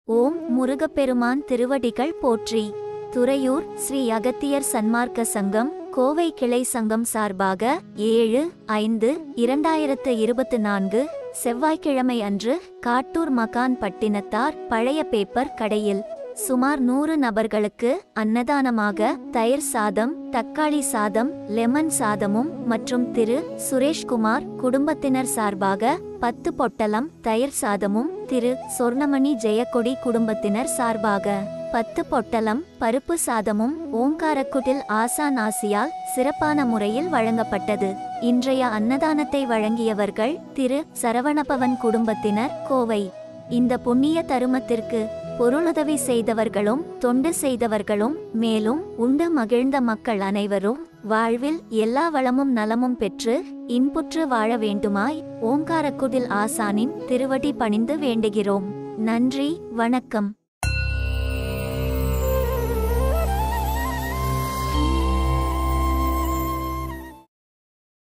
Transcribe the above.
ஓம் முருகப்பெருமான் திருவடிகள் போற்றி துறையூர் ஸ்ரீ அகத்தியர் சன்மார்க்க சங்கம் கோவை கிளை சங்கம் சார்பாக ஏழு ஐந்து இரண்டாயிரத்து இருபத்து நான்கு செவ்வாய்க்கிழமை அன்று காட்டூர் மகான் பட்டினத்தார் பழைய பேப்பர் கடையில் சுமார் நூறு நபர்களுக்கு அன்னதானமாக தயிர் சாதம் தக்காளி சாதம் லெமன் சாதமும் மற்றும் திரு சுரேஷ்குமார் குடும்பத்தினர் சார்பாக பத்து பொட்டலம் தயிர் சாதமும் திரு சொர்ணமணி ஜெயக்கொடி குடும்பத்தினர் சார்பாக பத்து பொட்டலம் பருப்பு சாதமும் ஓங்காரக்குடில் ஆசான் ஆசியால் சிறப்பான முறையில் வழங்கப்பட்டது இன்றைய அன்னதானத்தை வழங்கியவர்கள் திரு சரவணபவன் குடும்பத்தினர் கோவை இந்த புண்ணிய தருமத்திற்கு பொருளுதவி செய்தவர்களும் தொண்டு செய்தவர்களும் மேலும் உண்டு மகிழ்ந்த மக்கள் அனைவரும் வாழ்வில் எல்லா வளமும் நலமும் பெற்று இன்புற்று வாழ வேண்டுமாய் ஓங்காரக்குடில் ஆசானின் திருவடி பணிந்து வேண்டுகிறோம் நன்றி வணக்கம்